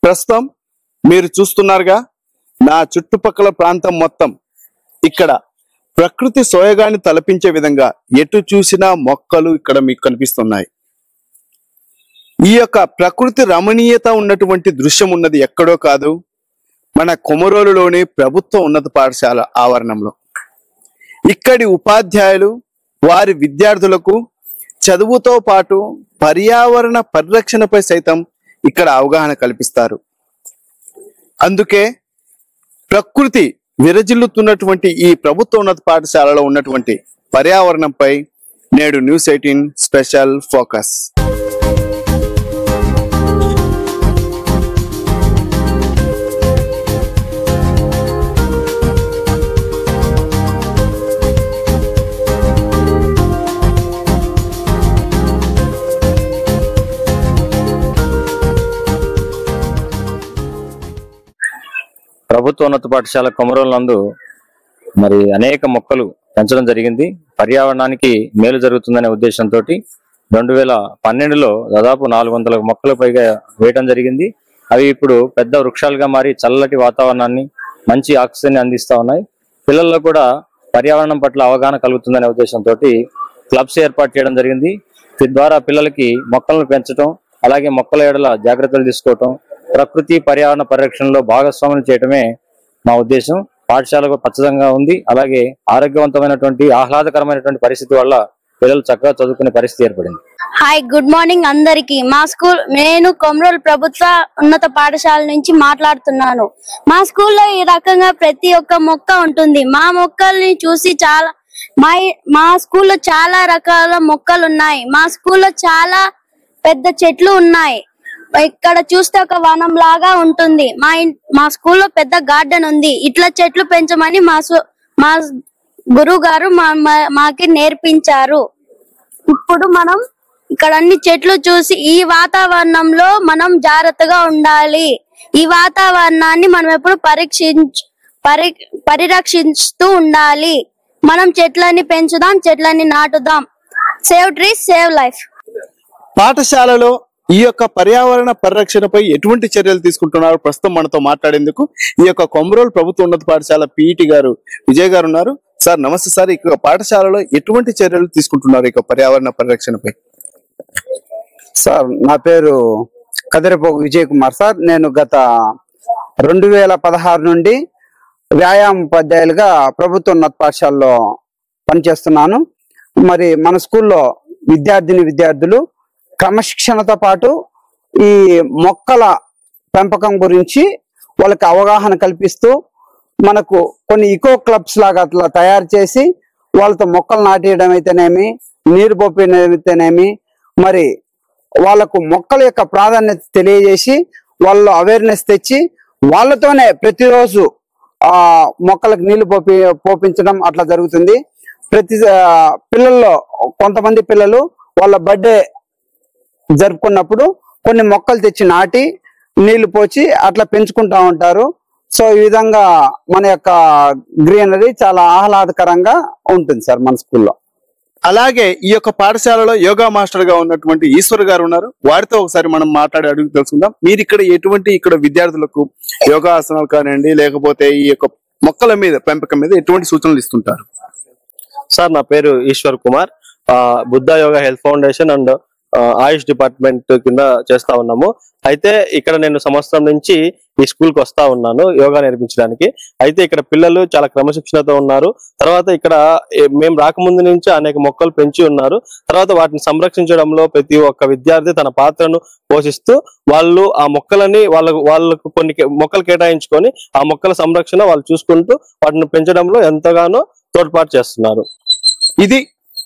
ప్రస్తుతం మీరు చూస్తున్నారుగా నా చుట్టుపక్కల ప్రాంతం మొత్తం ఇక్కడ ప్రకృతి సోయగాన్ని తలపించే విధంగా ఎటు చూసినా మొక్కలు ఇక్కడ మీకు కనిపిస్తున్నాయి ఈ యొక్క ప్రకృతి రమణీయత ఉన్నటువంటి దృశ్యం ఉన్నది ఎక్కడో కాదు మన కొమరోలులోని ప్రభుత్వ ఉన్నత పాఠశాల ఆవరణంలో ఇక్కడి ఉపాధ్యాయులు వారి విద్యార్థులకు చదువుతో పాటు పర్యావరణ పరిరక్షణపై సైతం ఇక్కడ అవగాహన కల్పిస్తారు అందుకే ప్రకృతి విరజిల్లుతున్నటువంటి ఈ ప్రభుత్వ ఉన్నత పాఠశాలలో ఉన్నటువంటి పర్యావరణంపై నేడు న్యూస్ ఎయిటీన్ స్పెషల్ ఫోకస్ ప్రభుత్వ ఉన్నత పాఠశాల కొమరోలు నందు మరి అనేక మొక్కలు పెంచడం జరిగింది పర్యావరణానికి మేలు జరుగుతుందనే ఉద్దేశంతో రెండు వేల పన్నెండులో దాదాపు నాలుగు వందల మొక్కలు పైగా వేయడం జరిగింది అవి ఇప్పుడు పెద్ద వృక్షాలుగా మారి చల్లటి వాతావరణాన్ని మంచి ఆక్సిజన్ అందిస్తా ఉన్నాయి పిల్లల్లో కూడా పర్యావరణం పట్ల అవగాహన కలుగుతుందనే ఉద్దేశంతో క్లబ్స్ ఏర్పాటు చేయడం జరిగింది ద్వారా పిల్లలకి మొక్కలను పెంచడం అలాగే మొక్కల ఏడల జాగ్రత్తలు తీసుకోవటం ప్రకృతి పర్యావరణ పరిరక్షణలో భాగస్వామ్యం చేయటమే మా ఉద్దేశం పాఠశాల కూడా పచ్చదంగా ఉంది అలాగే ఆరోగ్యవంతమైనటువంటి ఆహ్లాదకరమైనటువంటి పరిస్థితి వల్ల పిల్లలు చక్కగా చదువుకునే పరిస్థితి ఏర్పడింది హాయ్ గుడ్ మార్నింగ్ అందరికి మా స్కూల్ నేను కొమరోల్ ప్రభుత్వ ఉన్నత పాఠశాల నుంచి మాట్లాడుతున్నాను మా స్కూల్లో ఈ రకంగా ప్రతి ఒక్క మొక్క ఉంటుంది మా మొక్కల్ని చూసి చాలా మా మా స్కూల్లో చాలా రకాల మొక్కలు ఉన్నాయి మా స్కూల్లో చాలా పెద్ద చెట్లు ఉన్నాయి ఇక్కడ చూస్తే ఒక వనం లాగా ఉంటుంది మా ఇన్- మా స్కూల్లో పెద్ద గార్డెన్ ఉంది ఇట్లా చెట్లు పెంచమని మా సు- మా గురువు గారు మా మా- మాకి నేర్పించారు ఇప్పుడు మనం ఇక్కడ అన్ని చెట్లు చూసి ఈ వాతావరణంలో మనం జాగ్రత్తగా ఉండాలి ఈ వాతావరణాన్ని మనం ఎప్పుడు పరీక్షించు పరి పరిరక్షిస్తూ ఉండాలి మనం చెట్లని పెంచుదాం చెట్లని నాటుదాం సేవ్ ట్రీస్ సేవ్ లైఫ్ పాఠశాలలో ఈ యొక్క పర్యావరణ పరిరక్షణపై ఎటువంటి చర్యలు తీసుకుంటున్నారు ప్రస్తుతం మనతో మాట్లాడేందుకు ఈ యొక్క కొమరోలు ప్రభుత్వ ఉన్నత పాఠశాల పిఈటి గారు విజయ్ గారు ఉన్నారు సార్ నమస్తే సార్ ఈ యొక్క పాఠశాలలో ఎటువంటి చర్యలు తీసుకుంటున్నారు ఈ యొక్క పర్యావరణ పరిరక్షణపై సార్ నా పేరు కదిరిపోగు విజయ్ కుమార్ సార్ నేను గత రెండు వేల పదహారు నుండి వ్యాయామ ఉపాధ్యాయులుగా ప్రభుత్వ ఉన్నత పాఠశాలలో పనిచేస్తున్నాను మరి మన స్కూల్లో విద్యార్థిని విద్యార్థులు క్రమశిక్షణతో పాటు ఈ మొక్కల పెంపకం గురించి వాళ్ళకి అవగాహన కల్పిస్తూ మనకు కొన్ని ఇకో క్లబ్స్ లాగా అట్లా తయారు చేసి వాళ్ళతో మొక్కలు నాటేయడం అయితేనేమి నీరు పోపేయడం అయితేనేమి మరి వాళ్ళకు మొక్కల యొక్క ప్రాధాన్యత తెలియజేసి వాళ్ళు అవేర్నెస్ తెచ్చి వాళ్ళతోనే ప్రతిరోజు ఆ మొక్కలకు నీళ్లు పోపి పోపించడం అట్లా జరుగుతుంది ప్రతి ఆ, పిల్లల్లో కొంతమంది పిల్లలు వాళ్ళ బర్త్డే జరుపుకున్నప్పుడు కొన్ని మొక్కలు తెచ్చి నాటి నీళ్లు పోచి అట్లా పెంచుకుంటా ఉంటారు సో ఈ విధంగా మన యొక్క గ్రీనరీ చాలా ఆహ్లాదకరంగా ఉంటుంది సార్ మన స్కూల్లో అలాగే ఈ యొక్క పాఠశాలలో యోగా మాస్టర్ గా ఉన్నటువంటి ఈశ్వర్ గారు ఉన్నారు వారితో ఒకసారి మనం మాట్లాడి అడుగు తెలుసుకుందాం మీరు ఇక్కడ ఎటువంటి ఇక్కడ విద్యార్థులకు యోగా ఆసనాలు కానివ్వండి లేకపోతే ఈ యొక్క మొక్కల మీద పెంపకం మీద ఎటువంటి సూచనలు ఇస్తుంటారు సార్ నా పేరు ఈశ్వర్ కుమార్ ఆ, Buddha yoga health foundation and ఆ, ఆయుష్ డిపార్ట్మెంట్ కింద చేస్తా ఉన్నాము అయితే ఇక్కడ నేను సంవత్సరం నుంచి ఈ స్కూల్ కి వస్తా ఉన్నాను యోగా నేర్పించడానికి అయితే ఇక్కడ పిల్లలు చాలా క్రమశిక్షణతో ఉన్నారు తర్వాత ఇక్కడ ఏ- మేము రాకముందు నుంచి అనేక మొక్కలు పెంచి ఉన్నారు తర్వాత వాటిని సంరక్షించడంలో ప్రతి ఒక్క విద్యార్థి తన పాత్రను పోషిస్తూ వాళ్ళు ఆ మొక్కలని వాళ్ళకు వాళ్ళకు కొన్ని కే- మొక్కలు కేటాయించుకొని ఆ మొక్కల సంరక్షణ వాళ్ళు చూసుకుంటూ వాటిని పెంచడంలో ఎంతగానో తోడ్పాటు చేస్తున్నారు ఇది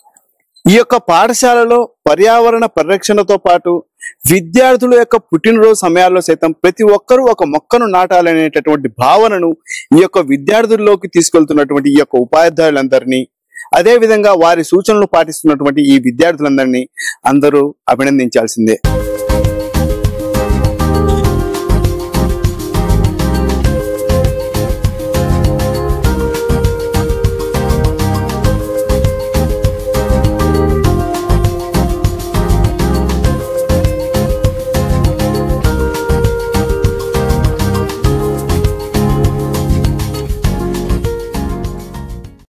ఈ యొక్క పాఠశాలలో పర్యావరణ పరిరక్షణతో పాటు విద్యార్థుల యొక్క పుట్టినరోజు సమయాల్లో సైతం ప్రతి ఒక్కరూ ఒక మొక్కను నాటాలనేటటువంటి భావనను ఈ యొక్క విద్యార్థుల్లోకి తీసుకెళ్తున్నటువంటి ఈ యొక్క ఉపాధ్యాయులందరినీ అదే విధంగా వారి సూచనలు పాటిస్తున్నటువంటి ఈ విద్యార్థులందరినీ అందరూ అభినందించాల్సిందే